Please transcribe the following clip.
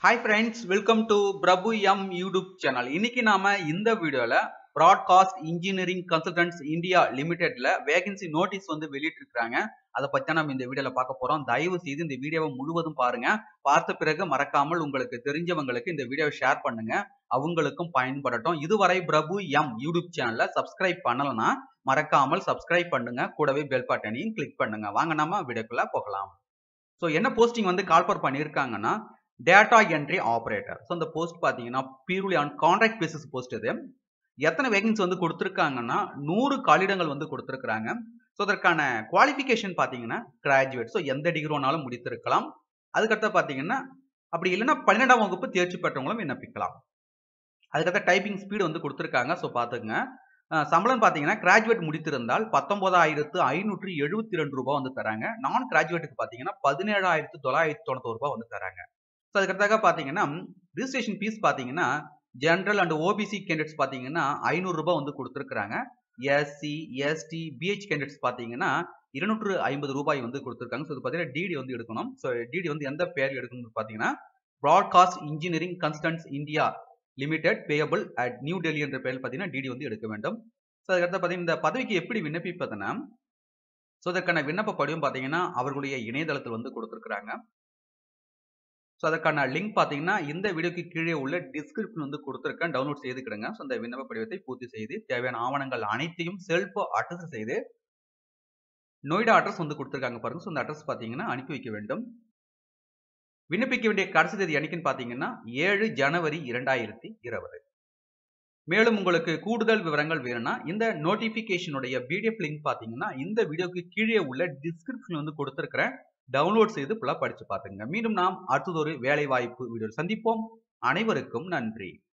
hi friends welcome to Prabhu M YouTube channel இன்னைக்கு நாம இந்த வீடியோல ப்ராட்காஸ்ட் இன்ஜினியரிங் கன்சல்டன்ஸ் இந்தியா லிமிடெட்ல வேகன்சி நோட்டீஸ் வந்து வெளியிட்டிருக்காங்க அதை பத்தி நம்ம இந்த வீடியோல பார்க்க போறோம் தயவு செய்து இந்த வீடியோவை முழுவதும் பாருங்க பார்த்த பிறகு மறக்காமல் உங்களுக்கு தெரிஞ்சவங்களுக்கு இந்த வீடியோவை ஷேர் பண்ணுங்க அவங்களுக்கும் பயன்படட்டும் இதுவரை பிரபு எம் யூடியூப் சேனல்ல சப்ஸ்கிரைப் பண்ணலனா மறக்காமல் சப்ஸ்கிரைப் பண்ணுங்க கூடவே பெல் பட்டனையும் கிளிக் பண்ணுங்க வாங்க நம்ம வீடியோக்குள்ள போகலாம் ஸோ என்ன போஸ்டிங் வந்து கால்பர் பண்ணியிருக்காங்கன்னா டேட்டா என்ட்ரி ஆப்ரேட்டர் ஸோ இந்த போஸ்ட் பார்த்தீங்கன்னா purely on contract basis post இது எத்தனை வேகன்சி வந்து கொடுத்துருக்காங்கன்னா நூறு காலிடங்கள் வந்து கொடுத்துருக்குறாங்க ஸோ அதற்கான குவாலிஃபிகேஷன் பார்த்தீங்கன்னா கிராஜுவேட் ஸோ எந்த டிகிரி வேணாலும் முடித்திருக்கலாம் அதுக்கடுத்து பார்த்தீங்கன்னா அப்படி இல்லைன்னா பன்னிரெண்டாம் வகுப்பு தேர்ச்சி பெற்றவங்களும் விண்ணப்பிக்கலாம் அதுக்கடுத்த டைப்பிங் ஸ்பீடு வந்து கொடுத்துருக்காங்க ஸோ பார்த்துக்குங்க சம்பளம் பார்த்தீங்கன்னா கிராஜுவேட் முடித்திருந்தால் பத்தொன்பதாயிரத்து ஐநூற்றி எழுபத்தி ரெண்டு ரூபாய் வந்து தராங்க நான் கிராஜுவேட்டுக்கு பார்த்தீங்கன்னா பதினேழாயிரத்து தொள்ளாயிரத்தி தொண்ணூத்தொரு ரூபாய் வந்து தராங்க ஸோ அதுக்கடுத்தாக பார்த்தீங்கன்னா ரிஜிஸ்ட்ரேஷன் ஃபீஸ் பார்த்தீங்கன்னா ஜென்ரல் அண்ட் ஓபிசி கேண்டிடேட்ஸ் பார்த்தீங்கன்னா ஐநூறுரூபா வந்து கொடுத்துருக்குறாங்க எஸ்சி எஸ்டி பிஹெச் கேண்டிடேட்ஸ் பார்த்தீங்கன்னா இருநூற்று ஐம்பது ரூபாய் வந்து கொடுத்துருக்காங்க ஸோ இது பார்த்தீங்கன்னா டிடி வந்து எடுக்கணும் ஸோ டிடி வந்து எந்த பேர் எடுக்கணும்னு பார்த்தீங்கன்னா broadcast engineering consultants India limited payable at new Delhi என்ற பெயரில் பார்த்தீங்கன்னா டிடி வந்து எடுக்க வேண்டும் ஸோ அதுக்கடுத்து பார்த்தீங்கன்னா இந்த பதவிக்கு எப்படி விண்ணப்பிப்பதுன்னா ஸோ அதற்கான விண்ணப்ப படிவம் பார்த்தீங்கன்னா அவர்களுடைய இணையதளத்தில் வந்து கொடுத்துருக்குறாங்க ஸோ அதற்கான லிங்க் பார்த்தீங்கன்னா இந்த வீடியோக்கு கீழே உள்ள டிஸ்கிரிப்ஷன் வந்து கொடுத்துருக்கேன் டவுன்லோட் செய்துக்கிடுங்க ஸோ அந்த விண்ணப்ப படிவத்தை பூர்த்தி செய்து தேவையான ஆவணங்கள் அனைத்தையும் செல்ஃப் அட்ரஸ் செய்து நொய்டா அட்ரஸ் வந்து கொடுத்துருக்காங்க பாருங்க ஸோ அந்த அட்ரஸ் பார்த்தீங்கன்னா அனுப்பி வைக்க வேண்டும் விண்ணப்பிக்க வேண்டிய கடைசி தேதி என்னைக்குன்னு பார்த்தீங்கன்னா ஏழு ஜனவரி இரண்டாயிரத்தி இருபது மேலும் உங்களுக்கு கூடுதல் விவரங்கள் வேணும்னா இந்த நோட்டிபிகேஷனுடைய பிடிஎஃப் லிங்க் பார்த்தீங்கன்னா இந்த வீடியோக்கு கீழே உள்ள டிஸ்கிரிப்ஷன் வந்து கொடுத்துருக்கிறேன் டவுன்லோட் செய்து ஃபுல்லாக படித்து பார்த்துங்க மீண்டும் நாம் அடுத்ததொரு வேலை வாய்ப்பு வீடியோ சந்திப்போம் அனைவருக்கும் நன்றி